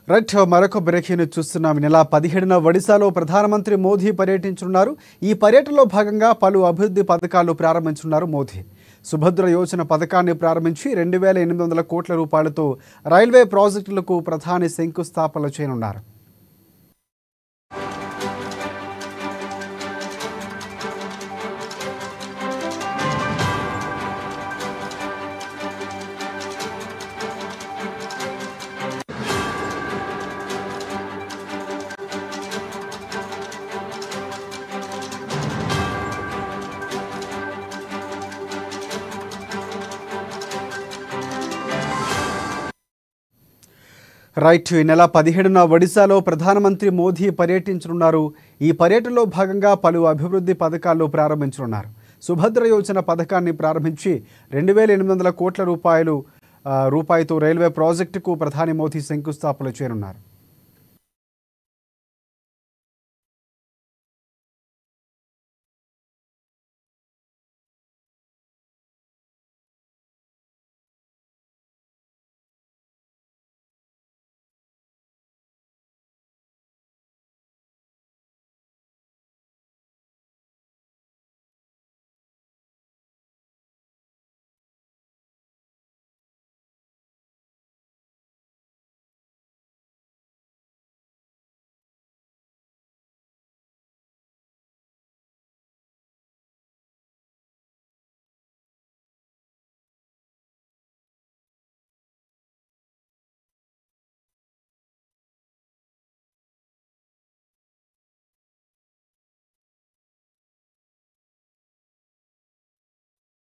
right మరొక breaking news చూస్తున్నాం ఈ నెల పదిహేడున ఒడిశాలో ప్రధానమంత్రి మోదీ పర్యటించనున్నారు ఈ పర్యటనలో భాగంగా పలు అభివృద్ధి పథకాలు ప్రారంభించనున్నారు మోదీ సుభద్ర యోజన పథకాన్ని ప్రారంభించి రెండు వేల ఎనిమిది వందల కోట్ల రూపాయలతో రైల్వే ప్రాజెక్టులకు ప్రధాని శంకుస్థాపన చేయనున్నారు రైట్ ఈ నెల పదిహేడున ఒడిశాలో ప్రధానమంత్రి మోదీ పర్యటించనున్నారు ఈ పర్యటనలో భాగంగా పలు అభివృద్ధి పథకాలు ప్రారంభించనున్నారు సుభద్ర యోజన పథకాన్ని ప్రారంభించి రెండు వేల ఎనిమిది వందల కోట్ల రూపాయలు ఆ, రూపాయితో రైల్వే ప్రాజెక్టుకు ప్రధాని మోదీ శంకుస్థాపన చేయనున్నారు